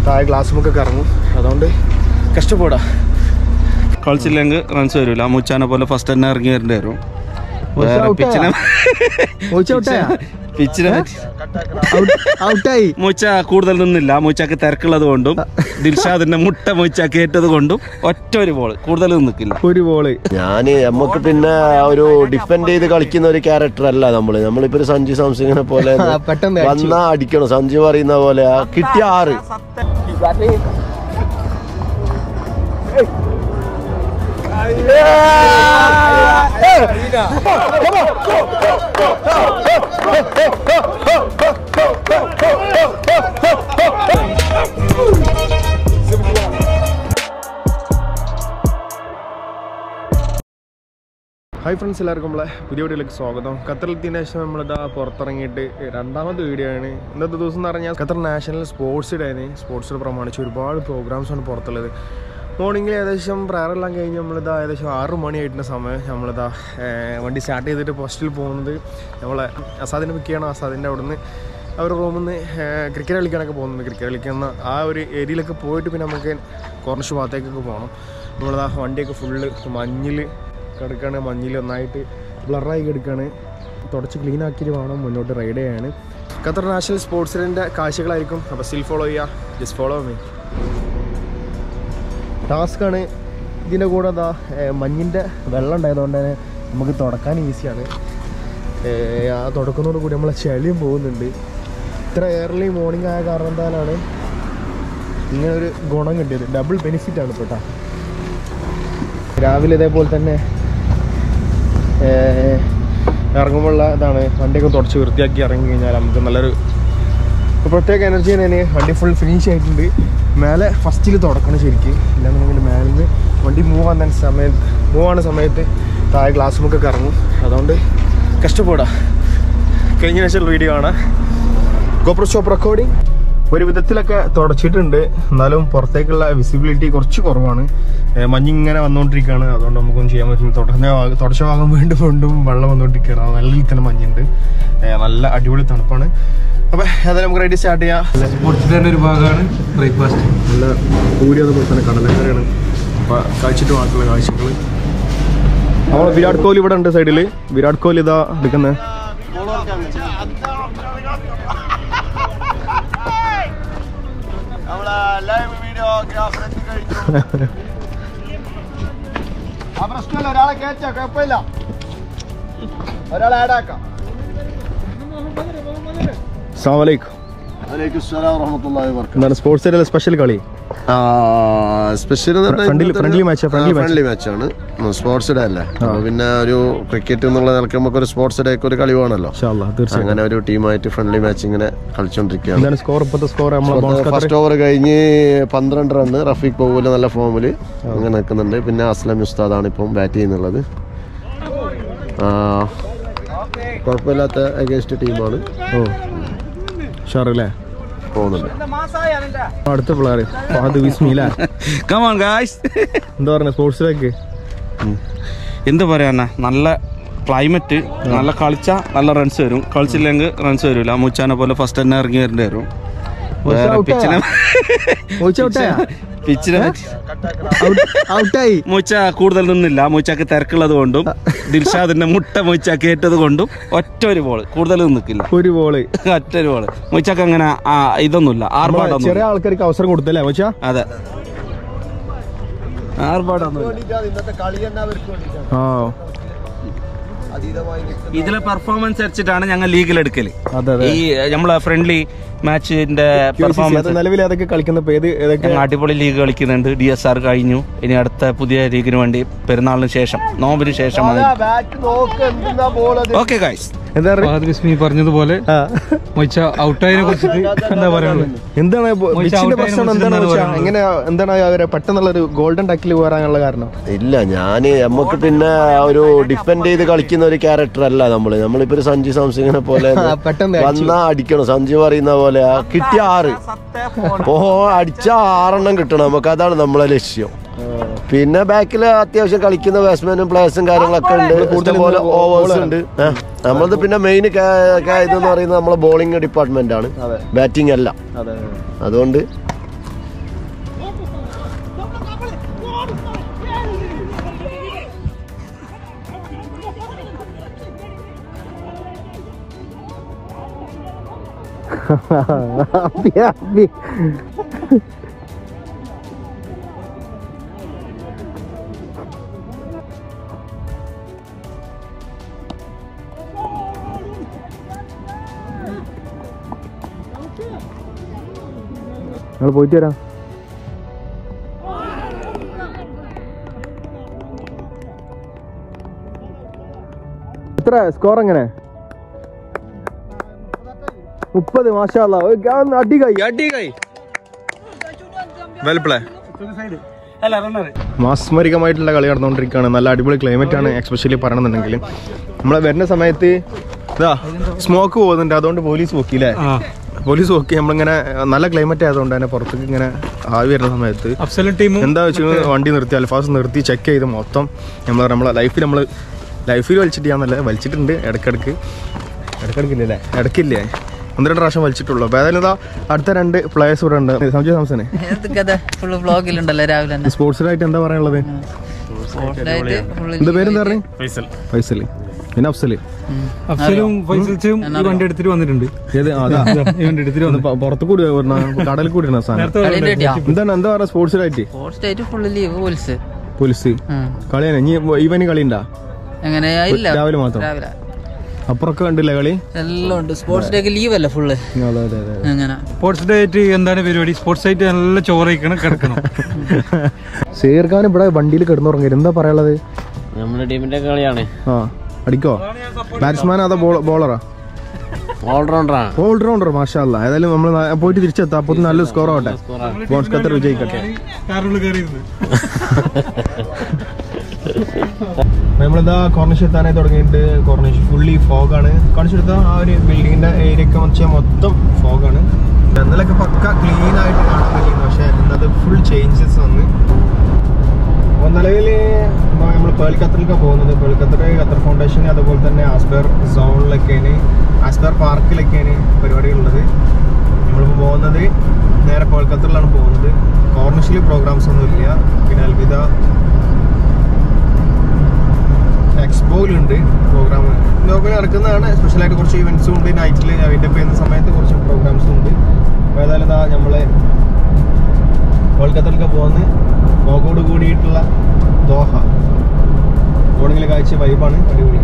താഴെ ഗ്ലാസ്സുമൊക്കെ ഇറങ്ങും അതുകൊണ്ട് കഷ്ടപ്പെടാ കളിച്ചില്ലെങ്കിൽ റൺസ് വരില്ല മുച്ചാനെ പോലെ ഫസ്റ്റ് തന്നെ ഇറങ്ങി വരേണ്ടി വരും വേറെ out പിച്ചിനെ മൂച്ച ഔട്ടായാ? പിച്ചിനെ ഔട്ടായി മുച്ച കൂടുതൽ നിന്നില്ല മുച്ചക്ക് തിരക്കുള്ളത് കൊണ്ടും ദിൽഷാദിന്റെ മുട്ട മുച്ച കേറ്റത് കൊണ്ടും ഒറ്റ ഒരു ബോൾ കൂടുതൽ നിൽക്കില്ല ഒരു ബോള് ഞാന് നമുക്ക് പിന്നെ ഒരു ഡിഫെൻഡ് ചെയ്ത് കളിക്കുന്ന ഒരു ക്യാരക്ടർ അല്ല നമ്മള് നമ്മളിപ്പോ ഒരു സഞ്ജു സാംസിങ്ങിനെ പോലെ ആ, പെട്ടെന്ന് അടിച്ചു. വന്നാ അടിക്കണം സഞ്ജു പറയുന്ന പോലെ ആ കിട്ടിയ ആറ് ഹായ് ഫ്രണ്ട്സ് എല്ലാവർക്കും നമ്മളെ പുതിയ വീഡിയോയിലേക്ക് സ്വാഗതം ഖത്തറിലെത്തിയതിനു ശേഷം നമ്മളിതാ പുറത്തിറങ്ങിയിട്ട് രണ്ടാമത്തെ വീഡിയോ ആണ് ഇന്നത്തെ ദിവസം എന്ന് പറഞ്ഞാൽ ഖത്തർ നാഷണൽ സ്പോർട്സ് ഡേ ആണ് സ്പോർട്സ് ഡേ പ്രമാണിച്ച് ഒരുപാട് പ്രോഗ്രാംസ് ആണ് പുറത്തുള്ളത് മോർണിംഗിൽ ഏകദേശം പ്രയറെല്ലാം കഴിഞ്ഞ് നമ്മളിതാ ഏകദേശം ആറ് മണിയായിട്ടുള്ള സമയം നമ്മളിതാ ഏർ, വണ്ടി സ്റ്റാർട്ട് ചെയ്തിട്ട് പോസ്റ്റിൽ പോകുന്നത് നമ്മളെ അസാദിനെ പിക്ക് ചെയ്യണം അസാദിൻ്റെ അവിടുന്ന് അവർ റൂമിൽ നിന്ന് ക്രിക്കറ്റ് കളിക്കാനൊക്കെ പോകുന്നുണ്ട് ക്രിക്കറ്റ് കളിക്കുന്ന ആ ഒരു ഏരിയയിലൊക്കെ പോയിട്ട് പിന്നെ നമുക്ക് കോർണിഷ് ഭാഗത്തേക്കൊക്കെ പോകണം നമ്മളിതാ വണ്ടിയൊക്കെ ഫുള്ള് മഞ്ഞിൽ കിടക്കുകയാണ് മഞ്ഞിൽ ഒന്നായിട്ട് ബ്ലറായി കിടക്കുകയാണ് തുടച്ച് ക്ലീൻ ആക്കിയിട്ട് വേണം മുന്നോട്ട് റൈഡ് ചെയ്യാണ് ഖത്തർ നാഷണൽ സ്പോർട്സിൻ്റെ കാഴ്ചകളായിരിക്കും അപ്പോൾ സ്റ്റിൽ ഫോളോ ചെയ്യുക ജസ്റ്റ് ഫോളോ മീ ടാസ്ക്കാണ് ഇതിൻ്റെ കൂടെ എന്താ മഞ്ഞിൻ്റെ വെള്ളം ഉണ്ടായതുകൊണ്ട് തന്നെ നമുക്ക് തുടക്കാൻ ഈസിയാണ് ആ തുടക്കുന്നതോട് കൂടി നമ്മളെ ചെളിയും പോകുന്നുണ്ട് ഇത്ര ഏർലി മോർണിംഗ് ആയ കാരണം എന്തായാലാണ് ഇങ്ങനെ ഒരു ഗുണം കിട്ടിയത് ഡബിൾ ബെനിഫിറ്റ് ആണ് ഇപ്പോൾ ട്ടാ. രാവിലെ ഇതേപോലെ തന്നെ ഏർ, ഇറങ്ങുമ്പോഴുള്ള ഇതാണ് വണ്ടിയൊക്കെ തുടച്ച് വൃത്തിയാക്കി ഇറങ്ങി കഴിഞ്ഞാൽ നമുക്ക് നല്ലൊരു ഒരു പ്രത്യേക എനർജി തന്നെ വണ്ടി ഫുൾ ഫിനിഷ് ആയിട്ടുണ്ട് മേലെ ഫസ്റ്റിൽ തുടക്കണം ശരിക്കും ഇല്ലാന്നുണ്ടെങ്കിൽ മേലിൽ നിന്ന് വണ്ടി മൂവ് ആകുന്ന സമയത്ത് മൂവ് ആവുന്ന സമയത്ത് താഴെ ഗ്ലാസ്സുമൊക്കെ ഇറങ്ങും അതുകൊണ്ട് കഷ്ടപ്പെടാം കഴിഞ്ഞ ശേഷം വീഡിയോ കാണാം ഗോപ്രോ ഷോപ്പ് റെക്കോർഡിങ് ഒരു വിധത്തിലൊക്കെ തുടച്ചിട്ടുണ്ട് എന്നാലും പുറത്തേക്കുള്ള വിസിബിലിറ്റി കുറച്ച് കുറവാണ് ഏർ മഞ്ഞിങ്ങനെ വന്നുകൊണ്ടിരിക്കുകയാണ് അതുകൊണ്ട് നമുക്കൊന്നും ചെയ്യാൻ പറ്റില്ല തുടച്ച ഭാഗം തുടച്ച ഭാഗം വീണ്ടും വീണ്ടും വെള്ളം വന്നുകൊണ്ടിരിക്കുകയാണ് ആ നല്ല രീതിയിൽ തന്നെ മഞ്ഞുണ്ട് ഏർ നല്ല അടിപൊളി തണുപ്പാണ് അപ്പോൾ ഏതായാലും നമുക്ക് റെഡി സ്റ്റാർട്ട് ചെയ്യാം സ്പോർട്സിന്റെ ഒരു ഭാഗമാണ് ബ്രേക്ക്ഫാസ്റ്റ് നല്ല പൂരി അതുപോലെ തന്നെ കടലക്കറിയാണ് അപ്പോൾ കഴിച്ചിട്ട് മാത്രമുള്ള കാഴ്ചകൾ നമ്മൾ വിരാട് കോഹ്ലി ഇവിടെ ഉണ്ട് സൈഡിൽ വിരാട് കോഹ്ലി ഇതാ എടുക്കുന്നത് ഒരാളെ കയറ്റാ കുഴപ്പമില്ല ഒരാളെ ആഡാക്കാം അസ്സാം വലൈക്കും വലൈക്കും സ്സലാം വറഹ്മത്തുള്ളാഹി വബറകാതുഹു എന്താണ് സ്പോർട്സ് ഡേയിലെ സ്പെഷ്യൽ കളി സ്പെഷ്യൽ Friendly- friendly match ആ, friendly match. ഫ്രണ്ട്ലി മാച്ചാണ് സ്പോർട്സ് ഡേ അല്ലേ അപ്പൊ പിന്നെ ഒരു ക്രിക്കറ്റ് എന്നുള്ള നിലക്ക് നമുക്ക് ഒരു സ്പോർട്സ് ഡേ ഒരു കളി വേണമല്ലോ ഇൻഷാല്ലാ തീർച്ചയായും അങ്ങനെ ഒരു ടീമായിട്ട് ഫ്രണ്ട്ലി മാച്ച് ഇങ്ങനെ കളിച്ചോണ്ടിരിക്കുകയാണ് എന്താണ് സ്കോർ ഇപ്പോഴത്തെ സ്കോർ നമ്മളെ ബോൺസ് ഖത്തർ ഫസ്റ്റ് ഓവർ കഴിഞ്ഞ് പന്ത്രണ്ട് റണ്ണ് റഫീഖ് പൗല് നല്ല ഫോമിൽ അങ്ങനെ നിൽക്കുന്നുണ്ട് പിന്നെ അസ്ലം ഉസ്താദാണ് ഇപ്പം ബാറ്റ് ചെയ്യുന്നുള്ളത് ആ, കുഴപ്പമില്ലാത്ത അഗേൻസ്റ്റ് ടീമാണ് ഓ ഷാറല്ലേ പോകുന്നുണ്ട് അടുത്ത പിള്ളേർ ഫഹദ് വിസ്മില കമാൺ ഗായ്സ് എന്താ പറയുക സ്പോർട്സിലേക്ക് എന്ത് പറയാനാ നല്ല ക്ലൈമറ്റ് നല്ല കളിച്ച നല്ല റൺസ് വരും കളിച്ചില്ലെങ്കിൽ റൺസ് വരില്ല മുച്ചാനെ പോലെ ഫസ്റ്റ് തന്നെ ഇറങ്ങി വരേണ്ടി വരും വേറെ out പിച്ചിനെ മൂച്ച ഔട്ടായാ? പിച്ചിനെ ഔട്ടായി മുച്ച കൂടുതൽ നിന്നില്ല മുച്ചക്ക് തിരക്കുള്ളത് കൊണ്ടും ദിൽഷാദിന്റെ മുട്ട മുച്ച കേറ്റത് കൊണ്ടും ഒറ്റ ഒരു ബോൾ കൂടുതൽ നിൽക്കില്ല ഒരു ബോള് ഒറ്റ ഒരു ബോൾ മുച്ചക്ക് അങ്ങനെ ആ, ഇതൊന്നുമില്ല ആർഭാടൊന്നും ചെറിയ ആൾക്കാർക്ക് അവസരം കൊടുത്തല്ലേ മൂച്ച അതെ ആർഭാടൊന്നുമില്ല ഇന്നത്തെ കളി തന്നെ അവർക്ക് വേണ്ടിയിട്ടാണ് ആ അതീതമായി ഇതിലെ പെർഫോമൻസ് വെച്ചിട്ടാണ് ഞങ്ങൾ ലീഗിൽ എടുക്കല് അതെ അതെ ഈ നമ്മളെ ഫ്രണ്ട്ലി മാച്ചിന്റെ അത് പെർഫോമൻസ് നിലവിൽ ഏതൊക്കെ കളിക്കുന്ന ഇപ്പൊ ഏത് ഏതൊക്കെ ഞങ്ങൾ അടിപൊളി ലീഗ് കളിക്കുന്നുണ്ട് ഡി എസ് ആർ കഴിഞ്ഞു ഇനി അടുത്ത പുതിയ ലീഗിന് വേണ്ടി പെരുന്നാളിന് ശേഷം നോമ്പിന് ശേഷമാണ് ബാറ്റ് നോക്ക് എന്തിനാ ബോൾ അത് ഓക്കെ ഗൈസ് എന്താ പറയുക ഫഹദ് ബിസ്മി പറഞ്ഞതുപോലെ ആ. മൊയ്ച്ച ഔട്ടായതിനെ കുറിച്ചിട്ട് എന്താ പറയാനുള്ളത് എന്താണ് ബോ- മോശം പിച്ചിന്റെ out പ്രശ്നം ആയതിനെ എന്താണ് കുറിച്ച് വെച്ചാൽ എന്താണ് എങ്ങനെ എന്താണ് അവരെ പെട്ടെന്നുള്ള ഒരു ഗോൾഡൻ ടക്കിൽ പോരാനുള്ള കാരണം ഇല്ല ഞാന് നമുക്ക് പിന്നെ ഒരു ഡിഫെൻഡ് ചെയ്ത് കളിക്കുന്ന ഒരു ക്യാരക്ടർ അല്ല നമ്മള് നമ്മളിപ്പോ ഒരു സഞ്ജു സാംസിങ്ങിനെ പോലെ ആ, പെട്ടെന്ന് അടിച്ചു. വന്നാ അടിക്കണം സഞ്ജു പറയുന്ന പോലെ ആ കിട്ടിയ ആറ് ഓ അടിച്ച ആറെണ്ണം കിട്ടണം നമുക്ക് അതാണ് നമ്മളെ ലക്ഷ്യം പിന്നെ ബാക്കിൽ അത്യാവശ്യം കളിക്കുന്ന ബാറ്റ്സ്മാനും പ്ലേയേഴ്സും കാര്യങ്ങളൊക്കെ ഉണ്ട് ഇഷ്ടംപോലെ ഓവേഴ്സ് ഉണ്ട് ആ, നമ്മളത് പിന്നെ മെയിൻ ഇതെന്ന് പറയുന്നത് നമ്മളെ ബോളിംഗ് ഡിപ്പാർട്ട്മെന്റ് ആണ് ബാറ്റിംഗ് അല്ല അതുകൊണ്ട് ഹാപ്പി ഹാപ്പി ഞങ്ങൾ പോയിട്ട് വരാം എത്ര സ്കോർ എങ്ങനെ മുപ്പത് മാഷാല്ല അടികായി അടികായി വെൽ പ്ലേ മാസ്മരികമായിട്ടുള്ള കളി നടന്നുകൊണ്ടിരിക്കുകയാണ് നല്ല അടിപൊളി ക്ലൈമറ്റ് ആണ് എക്സ്പെഷ്യലി പറയണമെന്നുണ്ടെങ്കിൽ നമ്മളെ വരുന്ന സമയത്ത് ഇതാ സ്മോക്ക് പോകുന്നുണ്ട് അതുകൊണ്ട് പോലീസ് നോക്കിയില്ലേ പോലീസ് നോക്കി നമ്മളിങ്ങനെ നല്ല ക്ലൈമറ്റ് ആയതുകൊണ്ട് തന്നെ പുറത്തേക്ക് ഇങ്ങനെ ആവി വരുന്ന സമയത്ത് അഫ്സലും ടീമും എന്താ വെച്ചാൽ വണ്ടി നിർത്തി അൽഫാസ് നിർത്തി ചെക്ക് ചെയ്ത് മൊത്തം നമ്മൾ നമ്മളെ ലൈഫിൽ നമ്മൾ ലൈഫിൽ വലിച്ചിട്ട് ചെയ്യാന്നല്ല വലിച്ചിട്ടുണ്ട് ഇടയ്ക്കിടയ്ക്ക് ഇടയ്ക്കിടയ്ക്കില്ലേ ഇടയ്ക്കില്ലേ ഒന്ന് രണ്ട് പ്രാവശ്യം വലിച്ചിട്ടുള്ളൂ അപ്പോൾ ഏതായാലും ഇതാ അടുത്ത രണ്ട് പ്ലേയേഴ്സ് ഇവിടെ ഉണ്ട് സംജയ് സാംസനെ എന്തൊക്കെ ഫുള്ള് വ്ളോഗിലുണ്ടല്ലോ രാവിലെ തന്നെ സ്പോർട്സിലായിട്ട് എന്താ പറയാനുള്ളത് സ്പോർട്സിലായിട്ട് ഫുള്ള് എന്താ പേരെന്താ പറഞ്ഞു ഫൈസൽ പിന്നെ അഫ്സല് അഫ്സലും ഫൈസൽസും ഈ വണ്ടി എടുത്തിട്ട് വന്നിട്ടുണ്ട് ഏത് ആ, അതാ ഈ വണ്ടി എടുത്തിട്ട് ഒന്ന് പ- പുറത്ത് കൂടി വരണ കടലിൽ കൂടി ഇടുന്ന സാധനം നേരത്തെ കളിന്റെ കിട്ടിയാ എന്താണ് എന്താ പറയുക സ്പോർട്സിലായിട്ട് സ്പോർട്സിലായിട്ട് ഫുള്ള് ലീവ് പോലീസ് പോലീസ് കളിയാണ് ഇനി ഇവന് കളി ഉണ്ടാ എങ്ങനെ ഇല്ല രാവിലെ മാത്രം രാവിലെ അപ്പുറമൊക്കെ കണ്ടില്ലേ കളി എല്ലാം ഉണ്ട് സ്പോർട്സ് ഡേക്ക് ലീവ് അല്ല ഫുള്ള് അതെ അതെ അതെ അങ്ങനെ സ്പോർട്സ് ഡേ ആയിട്ട് എന്താണ് പരിപാടി സ്പോർട്സ് ആയിട്ട് നല്ല ചോറയിക്കണം കിടക്കണം സേർഖാൻ ഇവിടെ വണ്ടിയിൽ കിടന്നുറങ്ങി എന്താ പറയാനുള്ളത് നമ്മുടെ ടീമിന്റെ കളിയാണ് ആ അടിക്കോ ബാറ്റ്സ്മാൻ അതോ ബോളറാ ഓൾറൗണ്ടറാണ് ഓൾറൗണ്ടർ മാഷാല്ല ഏതായാലും നമ്മൾ പോയിട്ട് തിരിച്ചെത്താം അപ്പൊ നല്ല സ്കോർ ആവട്ടെ ബോൺസ് ഖത്തർ വിജയിക്കട്ടെ കാറിനുള്ളിൽ കയറിയത് നമ്മളിതാ കോർണിഷ് എത്താനായി തുടങ്ങിയിട്ട് കോർണിഷ് ഫുള്ളി ഫോഗാണ് കാണിച്ചെടുത്ത ആ ഒരു ബിൽഡിങ്ങിന്റെ ഏരിയ ഒക്കെ വെച്ചാൽ മൊത്തം ഫോഗാണ് ഇന്നലൊക്കെ പക്ക ക്ലീൻ ആയിട്ട് കാണാൻ പറ്റിയിരുന്നു പക്ഷെ ഇന്നത് ഫുൾ ചേഞ്ചസ് വന്ന് അപ്പോൾ നിലവിൽ നമ്മൾ പേൾ ഖത്തറിലേക്ക് പോകുന്നത് പേൾ ഖത്തർ ഖത്തർ ഫൗണ്ടേഷൻ അതുപോലെ തന്നെ ആസ്ബർ സോണിലൊക്കെയാണ് ആസ്ബർ പാർക്കിലൊക്കെയാണ് പരിപാടികളുള്ളത് നമ്മളിപ്പോൾ പോകുന്നത് നേരെ പേൾ ഖത്തറിലാണ് പോകുന്നത് കോർണിഷിൽ പ്രോഗ്രാംസ് ഒന്നുമില്ല പിന്നെ അൽവിദ എക്സ്പോയിലുണ്ട് പ്രോഗ്രാം നോർമലി നടക്കുന്നതാണ് സ്പെഷ്യലായിട്ട് കുറച്ച് ഇവൻസും ഉണ്ട് നൈറ്റിൽ അതിൻ്റെ ചെയ്യുന്ന സമയത്ത് കുറച്ച് പ്രോഗ്രാംസും ഉണ്ട് അപ്പോൾ ഏതായാലും ഇതാ നമ്മൾ കൊൽക്കത്തയിലൊക്കെ പോകുന്ന ഫോഗോട് കൂടിയിട്ടുള്ള ദോഹ മോർണിംഗിലെ കാഴ്ച വൈബാണ് അടിപൊളി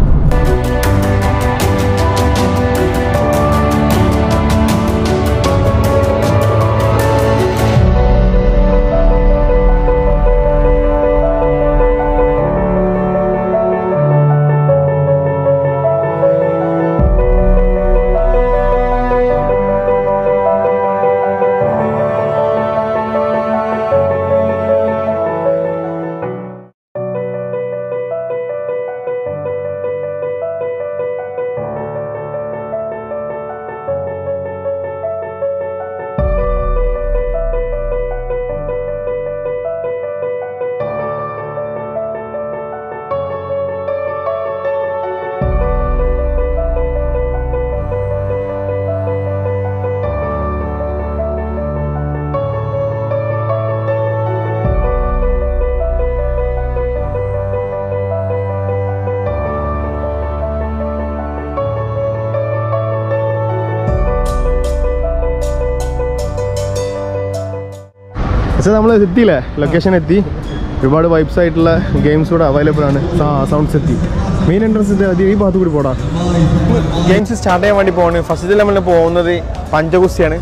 പക്ഷേ നമ്മൾ എത്തിയില്ലേ ലൊക്കേഷൻ എത്തി ഒരുപാട് വൈബ്സ് ആയിട്ടുള്ള ഗെയിംസ് കൂടെ അവൈലബിൾ ആണ് സൗണ്ട്സ് എത്തി മെയിൻ എൻട്രൻസ് ഈ ഭാഗത്ത് കൂടി പോടാ ഗെയിംസ് സ്റ്റാർട്ട് ചെയ്യാൻ വേണ്ടി പോവാണ് ഫസ്റ്റ് നമ്മൾ പോകുന്നത് പഞ്ചഗുസ്തിയാണ്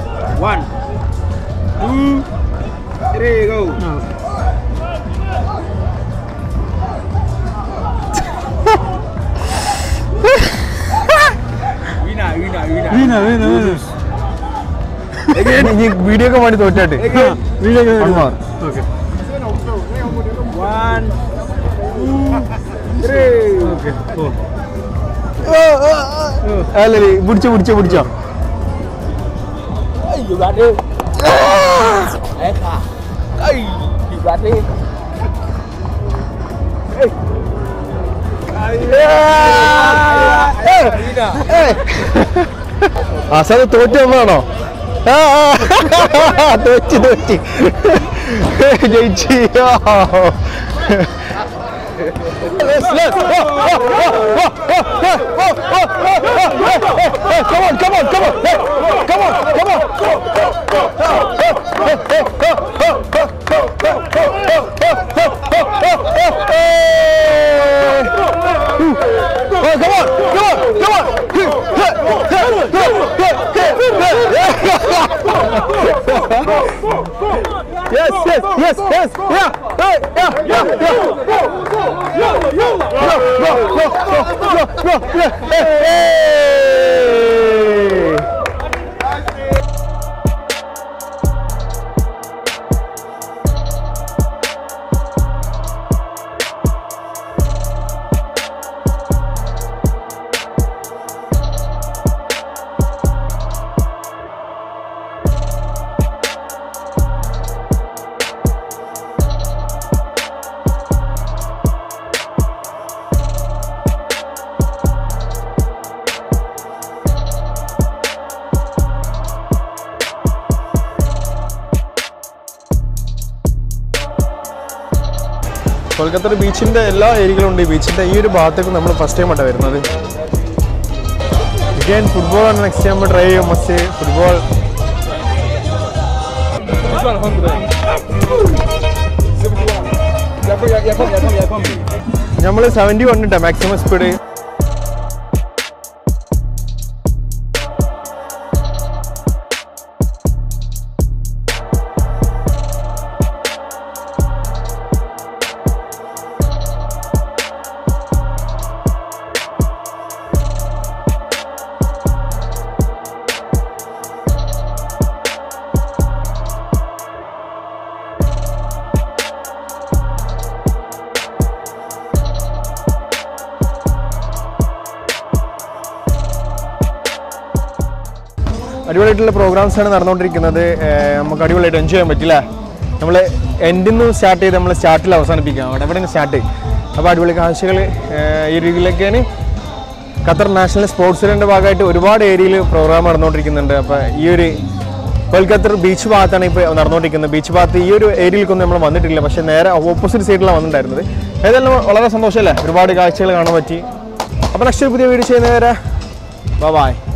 വീഡിയോ ഒക്കെ വേണ്ടി തോറ്റാട്ട് അല്ലേ പിടിച്ചോ പിടിച്ചോ പിടിച്ചോ അസത് തോറ്റ ഒന്നാണോ ആ, ആ, തോറ്റ് തോറ്റ് ജയിച്ചു Come on, come on, come on. Hey, come on, come on. Oh, come on, come on, come on. Yes, yes, yes, yes, yeah, hey, yeah, yeah, yeah. Go, go, go, go, go, go, hey, hey. Kolkata ബീച്ചിന്റെ എല്ലാ ഏരിയകളും ഉണ്ട് ഈ ബീച്ചിന്റെ ഈ ഒരു ഭാഗത്തേക്ക് നമ്മൾ first time ആയിട്ടാണ് വരുന്നത് again ഫുട്ബോൾ ആണ് നെക്സ്റ്റ് ടൈം ട്രൈ ചെയ്യും മസ്റ്റ് ഫുട്ബോൾ നമ്മൾ സെവൻറ്റി വൺ ഇട്ടാ മാക്സിമം സ്പീഡ് അടിപൊളിയായിട്ടുള്ള പ്രോഗ്രാംസ് ആണ് നടന്നുകൊണ്ടിരിക്കുന്നത് ഏർ നമുക്ക് അടിപൊളിയായിട്ട് എൻജോയ് ചെയ്യാൻ പറ്റില്ല നമ്മൾ എൻഡിൽ നിന്ന് സ്റ്റാർട്ട് ചെയ്ത് നമ്മൾ സ്റ്റാർട്ടിൽ അവസാനിപ്പിക്കാം അവിടെ എവിടെ നിന്ന് സ്റ്റാർട്ട് അപ്പോൾ അടിപൊളി കാഴ്ചകൾ ഈ രീതിയിലൊക്കെയാണ് ഖത്തർ നാഷണൽ സ്പോർട്സ് ഡേൻ്റെ ഭാഗമായിട്ട് ഒരുപാട് ഏരിയയിൽ പ്രോഗ്രാം നടന്നുകൊണ്ടിരിക്കുന്നുണ്ട് അപ്പോൾ ഈ ഒരു കൊൽക്കത്തർ ബീച്ച് ഭാഗത്താണ് ഇപ്പോൾ നടന്നുകൊണ്ടിരിക്കുന്നത് ബീച്ച് ഭാഗത്ത് ഈ ഒരു ഏരിയയിലേക്കൊന്നും നമ്മൾ വന്നിട്ടില്ല പക്ഷേ നേരെ ഓപ്പോസിറ്റ് സൈഡിലാണ് വന്നിട്ടുണ്ടായിരുന്നത് ഏതായാലും വളരെ സന്തോഷമല്ലേ ഒരുപാട് കാഴ്ചകൾ കാണാൻ പറ്റി അപ്പോൾ നെക്സ്റ്റ് ഒരു പുതിയ വീഡിയോ ചെയ്യുന്നവരെ ബൈ